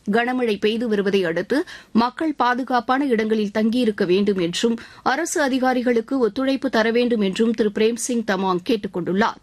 கனமழை பெய்து வருவதை அடுத்து மக்கள் பாதுகாப்பான இடங்களில் தங்கியிருக்க வேண்டும் என்றும் அரசு அதிகாரிகளுக்கு ஒத்துழைப்பு தர வேண்டும் என்றும் திரு பிரேம்சிங் தமாங் கேட்டுக் கொண்டுள்ளார்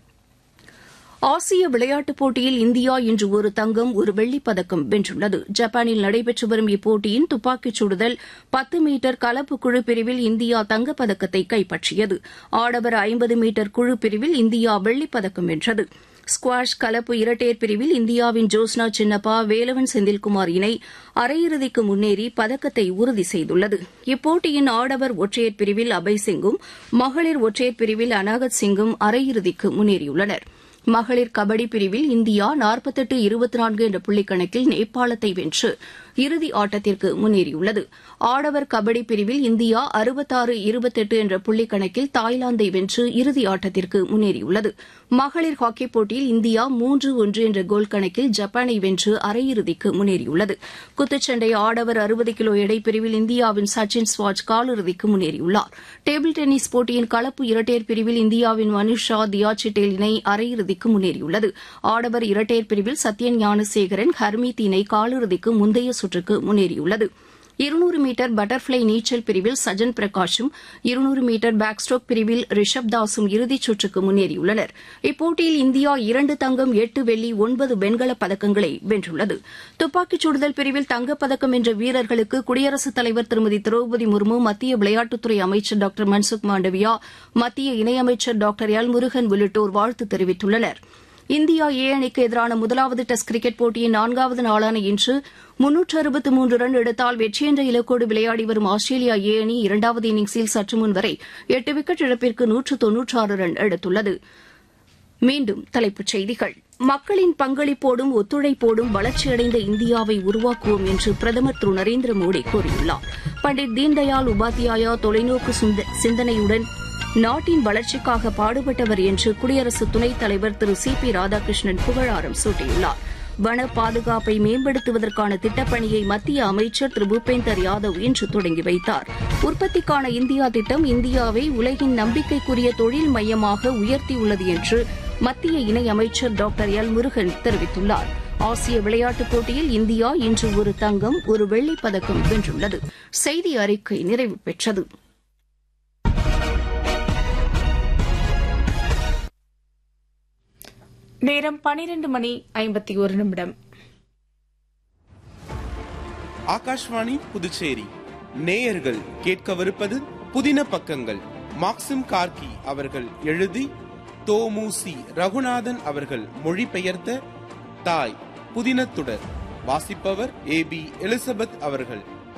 ஆசிய விளையாட்டுப் போட்டியில் இந்தியா இன்று ஒரு தங்கம் ஒரு வெள்ளிப் பதக்கம் வென்றுள்ளது ஜப்பானில் நடைபெற்று வரும் இப்போட்டியின் துப்பாக்கிச் சுடுதல் பத்து மீட்டர் கலப்பு குழு பிரிவில் இந்தியா தங்கப்பதக்கத்தை கைப்பற்றியது ஆடவர் ஐம்பது மீட்டர் குழு பிரிவில் இந்தியா வெள்ளிப் பதக்கம் வென்றது ஸ்குவாஷ் கலப்பு இரட்டையர் பிரிவில் இந்தியாவின் ஜோஸ்னா சின்னப்பா வேலவன் செந்தில்குமார் இணை அரையிறுதிக்கு முன்னேறி பதக்கத்தை உறுதி செய்துள்ளது இப்போட்டியின் ஆடவர் ஒற்றையர் பிரிவில் அபய் சிங்கும் மகளிர் ஒற்றையர் பிரிவில் அனாகத் சிங்கும் அரையிறுதிக்கு முன்னேறியுள்ளனா் மகளிர் கபடி பிரிவில் இந்தியா நாற்பத்தெட்டு இருபத்தி நான்கு என்ற புள்ளிக்கணக்கில் நேபாளத்தை வென்று இறுதி ஆட்டத்திற்கு முன்னேறியுள்ளது ஆடவர் கபடி பிரிவில் இந்தியா அறுபத்தாறு இருபத்தெட்டு என்ற புள்ளிக்கணக்கில் தாய்லாந்தை வென்று இறுதி ஆட்டத்திற்கு முன்னேறியுள்ளது மகளிர் ஹாக்கிப் போட்டியில் இந்தியா மூன்று ஒன்று என்ற கோல் கணக்கில் ஜப்பானை வென்று அரையிறுதிக்கு முன்னேறியுள்ளது குத்துச்சண்டை ஆடவர் அறுபது கிலோ எடை பிரிவில் இந்தியாவின் சச்சின் ஸ்வாஜ் காலிறுதிக்கு முன்னேறியுள்ளார் டேபிள் டென்னிஸ் போட்டியின் கலப்பு இரட்டையர் பிரிவில் இந்தியாவின் மனுஷா தியாச்சிட்டேல் இணை அரையிறுதிக்கு முன்னேறியுள்ளது ஆடவர் இரட்டையர் பிரிவில் சத்யன் ஞானசேகரன் ஹர்மீத் இணை காலிறுதிக்கு முந்தைய சுற்றுக்கு முன்னேறியுள்ளது இருநூறு மீட்டர் பட்டர்ஃபிளை நீச்சல் பிரிவில் சஜன் பிரகாஷும் இருநூறு மீட்டர் பேக் ஸ்ட்ரோக் பிரிவில் ரிஷப் தாஸும் இறுதிச் சுற்றுக்கு முன்னேறியுள்ளனர் இப்போட்டியில் இந்தியா இரண்டு தங்கம் எட்டு வெள்ளி ஒன்பது வெண்கலப் பதக்கங்களை வென்றுள்ளது துப்பாக்கிச் சுடுதல் பிரிவில் தங்கப்பதக்கம் வென்ற வீரர்களுக்கு குடியரசுத் தலைவர் திருமதி திரௌபதி முர்மு மத்திய விளையாட்டுத்துறை அமைச்சர் டாக்டர் மன்சுக் மாண்டவியா மத்திய இணையமைச்சர் டாக்டர் எல் முருகன் உள்ளிட்டோர் வாழ்த்து தெரிவித்துள்ளனா் இந்தியா ஏ அணிக்கு எதிரான முதலாவது டெஸ்ட் கிரிக்கெட் போட்டியின் நான்காவது நாளான இன்று முன்னூற்று அறுபத்து மூன்று ரன் எடுத்தால் வெற்றி என்ற இலக்கோடு விளையாடி வரும் ஆஸ்திரேலியா ஏ அணி இரண்டாவது இன்னிங்ஸில் சற்று முன் வரை எட்டு விக்கெட் இழப்பிற்கு நூற்று தொன்னூற்றாறு ரன் எடுத்துள்ளது மீண்டும் தலைப்புச் செய்திகள் மக்களின் பங்களிப்போடும் ஒத்துழைப்போடும் வளர்ச்சியடைந்த இந்தியாவை உருவாக்குவோம் என்று பிரதமர் திரு நரேந்திர மோடி கூறியுள்ளார் பண்டிட் தீன்தயாள் உபாத்யாயா தொலைநோக்கு சிந்தனையுடன் நாட்டின் வளர்ச்சிக்காக பாடுபட்டவர் என்று குடியரசு துணைத் தலைவர் திரு சி பி ராதாகிருஷ்ணன் புகழாரம் சூட்டியுள்ளார் வன பாதுகாப்பை மேம்படுத்துவதற்கான திட்டப்பணியை மத்திய அமைச்சர் திரு பூபேந்தர் யாதவ் இன்று தொடங்கி வைத்தார் உற்பத்திக்கான இந்தியா திட்டம் இந்தியாவை உலகின் நம்பிக்கைக்குரிய தொழில் மையமாக உயர்த்தியுள்ளது என்று மத்திய இணையமைச்சர் டாக்டர் எல் முருகன் தெரிவித்துள்ளார் ஆசிய விளையாட்டுப் போட்டியில் இந்தியா இன்று ஒரு தங்கம் ஒரு வெள்ளிப் பதக்கம் வென்றுள்ளது செய்தி அறிக்கை நிறைவு பெற்றது நேரம் பனிரெண்டு மணி ஐம்பத்தி ஒரு நிமிடம் ஆகாஷ்வாணி புதுச்சேரி நேயர்கள் கேட்கவிருப்பது புதின பக்கங்கள் மாக்சிம் கார்கி அவர்கள் எழுதி தோமுசி ரகுநாதன் அவர்கள் மொழிபெயர்த்த தாய் புதினத்துடர் வாசிப்பவர் ஏ பி எலிசபெத் அவர்கள்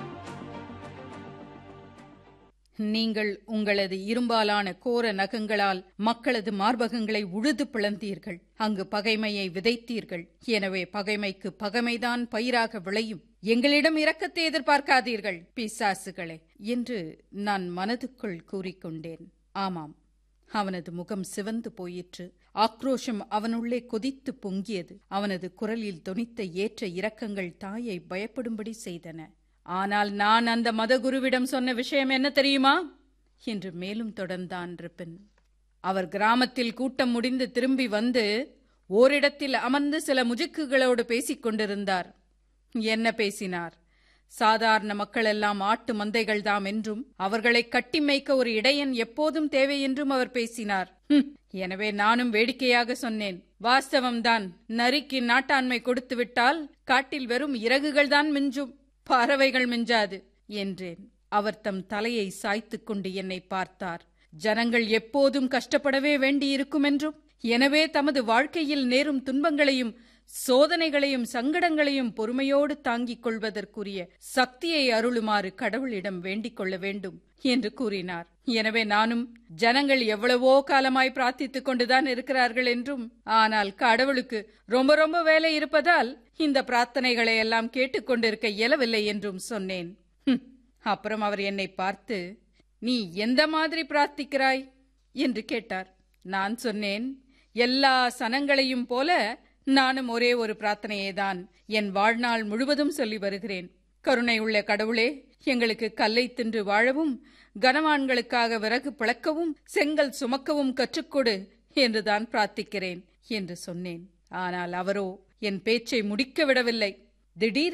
நீங்கள் உங்களது இரும்பாலான கோர நகங்களால் மக்களது மார்பகங்களை உழுது பிளந்தீர்கள் அங்கு பகைமையை விதைத்தீர்கள் எனவே பகைமைக்கு பகைமைதான் பயிராக விளையும் எங்களிடம் இரக்கத்தை எதிர்பார்க்காதீர்கள் பிசாசுகளே என்று நான் மனதுக்குள் கூறிக்கொண்டேன் ஆமாம் அவனது முகம் சிவந்து போயிற்று ஆக்ரோஷம் அவனுள்ளே கொதித்து பொங்கியது அவனது குரலில் தொனித்த ஏற்ற இரக்கங்கள் தாயை பயப்படும்படி செய்தன ஆனால் நான் அந்த மதகுருவிடம் சொன்ன விஷயம் என்ன தெரியுமா என்று மேலும் தொடர்ந்தான் ரிப்பின் அவர் கிராமத்தில் கூட்டம் முடிந்து திரும்பி வந்து ஓரிடத்தில் அமர்ந்து சில முஜுக்குகளோடு பேசிக் கொண்டிருந்தார் என்ன பேசினார் சாதாரண மக்கள் எல்லாம் ஆட்டு மந்தைகள்தாம் என்றும் அவர்களை கட்டி மேய்க்க ஒரு இடையன் எப்போதும் தேவை என்றும் அவர் பேசினார் எனவே நானும் வேடிக்கையாக சொன்னேன் வாஸ்தவம்தான் நரிக்கு நாட்டாண்மை கொடுத்து விட்டால் காட்டில் வெறும் இறகுகள்தான் மிஞ்சும் பறவைகள் மிஞ்சாது என்றேன் அவர் தம் தலையை சாய்த்துக் கொண்டு என்னை பார்த்தார் ஜனங்கள் எப்போதும் கஷ்டப்படவே வேண்டியிருக்கும் என்றும் எனவே தமது வாழ்க்கையில் நேரும் துன்பங்களையும் சோதனைகளையும் சங்கடங்களையும் பொறுமையோடு தாங்கிக் கொள்வதற்குரிய சக்தியை அருளுமாறு கடவுளிடம் வேண்டிக் கொள்ள வேண்டும் என்று கூறினார் எனவே நானும் ஜனங்கள் எவ்வளவோ காலமாய் பிரார்த்தித்துக் கொண்டுதான் இருக்கிறார்கள் என்றும் ஆனால் கடவுளுக்கு ரொம்ப ரொம்ப வேலை இருப்பதால் இந்த பிரார்த்தனைகளை எல்லாம் கேட்டுக்கொண்டிருக்க இயலவில்லை என்றும் சொன்னேன் அப்புறம் அவர் என்னை பார்த்து நீ எந்த மாதிரி பிரார்த்திக்கிறாய் என்று கேட்டார் நான் சொன்னேன் எல்லா சனங்களையும் போல நானும் ஒரே ஒரு பிரார்த்தனையே தான் என் வாழ்நாள் முழுவதும் சொல்லி வருகிறேன் கருணை உள்ள கடவுளே எங்களுக்கு கல்லை தின்று வாழவும் கனவான்களுக்காக விறகு பிளக்கவும் செங்கல் சுமக்கவும் கற்றுக்கொடு என்றுதான் பிரார்த்திக்கிறேன் என்று சொன்னேன் ஆனால் அவரோ என் பேச்சை முடிக்க விடவில்லை திடீர்